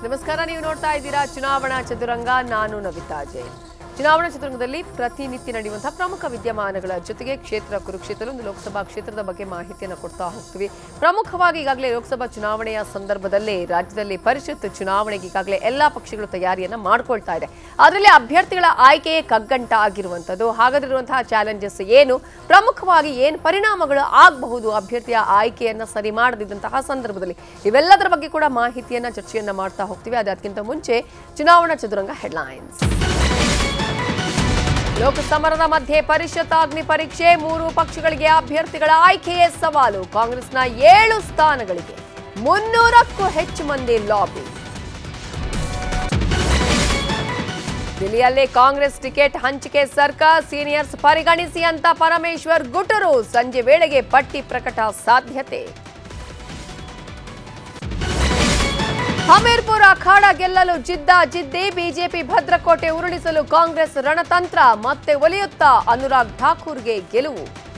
ನಮಸ್ಕಾರ ನೀವು ನೋಡ್ತಾ ಇದ್ದೀರಾ ಚುನಾವಣಾ ಚದುರಂಗ ನಾನು ನವಿತಾ ಜೈನ್ ಚುನಾವಣಾ ಚದುರಂಗದಲ್ಲಿ ಪ್ರತಿನಿತ್ಯ ನಡೆಯುವಂತಹ ಪ್ರಮುಖ ವಿದ್ಯಮಾನಗಳ ಜೊತೆಗೆ ಕ್ಷೇತ್ರ ಕುರುಕ್ಷೇತ್ರ ಒಂದು ಲೋಕಸಭಾ ಕ್ಷೇತ್ರದ ಬಗ್ಗೆ ಮಾಹಿತಿಯನ್ನು ಕೊಡ್ತಾ ಹೋಗ್ತೀವಿ ಪ್ರಮುಖವಾಗಿ ಈಗಾಗಲೇ ಲೋಕಸಭಾ ಚುನಾವಣೆಯ ಸಂದರ್ಭದಲ್ಲೇ ರಾಜ್ಯದಲ್ಲಿ ಪರಿಷತ್ ಚುನಾವಣೆಗೆ ಈಗಾಗಲೇ ಎಲ್ಲಾ ಪಕ್ಷಗಳು ತಯಾರಿಯನ್ನ ಮಾಡ್ಕೊಳ್ತಾ ಇದೆ ಅದರಲ್ಲಿ ಅಭ್ಯರ್ಥಿಗಳ ಆಯ್ಕೆಯೇ ಕಗ್ಗಂಟ ಆಗಿರುವಂಥದ್ದು ಹಾಗಾದಿರುವಂತಹ ಚಾಲೆಂಜಸ್ ಏನು ಪ್ರಮುಖವಾಗಿ ಏನು ಪರಿಣಾಮಗಳು ಆಗಬಹುದು ಅಭ್ಯರ್ಥಿಯ ಆಯ್ಕೆಯನ್ನ ಸರಿ ಮಾಡದಿದ್ದಂತಹ ಸಂದರ್ಭದಲ್ಲಿ ಇವೆಲ್ಲದರ ಬಗ್ಗೆ ಕೂಡ ಮಾಹಿತಿಯನ್ನ ಚರ್ಚೆಯನ್ನ ಮಾಡ್ತಾ ಹೋಗ್ತೀವಿ ಅದಕ್ಕಿಂತ ಮುಂಚೆ ಚುನಾವಣಾ ಚದುರಂಗ ಹೆಡ್ಲೈನ್ಸ್ ಲೋಕಸಮರದ ಮಧ್ಯೆ ಪರಿಷತ್ ಅಗ್ನಿ ಪರೀಕ್ಷೆ ಮೂರು ಪಕ್ಷಗಳಿಗೆ ಅಭ್ಯರ್ಥಿಗಳ ಆಯ್ಕೆಯೇ ಸವಾಲು ಕಾಂಗ್ರೆಸ್ನ ಏಳು ಸ್ಥಾನಗಳಿಗೆ ಮುನ್ನೂರಕ್ಕೂ ಹೆಚ್ಚು ಮಂದಿ ಲಾಬಿ ದಿಲ್ಲಿಯಲ್ಲಿ ಕಾಂಗ್ರೆಸ್ ಟಿಕೆಟ್ ಹಂಚಿಕೆ ಸರ್ಕಾರ ಸೀನಿಯರ್ಸ್ ಪರಿಗಣಿಸಿ ಅಂತ ಪರಮೇಶ್ವರ್ ಗುಟರು ಸಂಜೆ ವೇಳೆಗೆ ಪಟ್ಟಿ ಪ್ರಕಟ ಸಾಧ್ಯತೆ ಹಮೀರ್ಪುರ ಅಖಾಡ ಗೆಲ್ಲಲು ಜಿದ್ದ ಜಿದ್ದಿ ಬಿಜೆಪಿ ಭದ್ರಕೋಟೆ ಉರುಳಿಸಲು ಕಾಂಗ್ರೆಸ್ ರಣತಂತ್ರ ಮತ್ತೆ ಒಲಿಯುತ್ತಾ ಅನುರಾಗ್ ಠಾಕೂರ್ಗೆ ಗೆಲುವು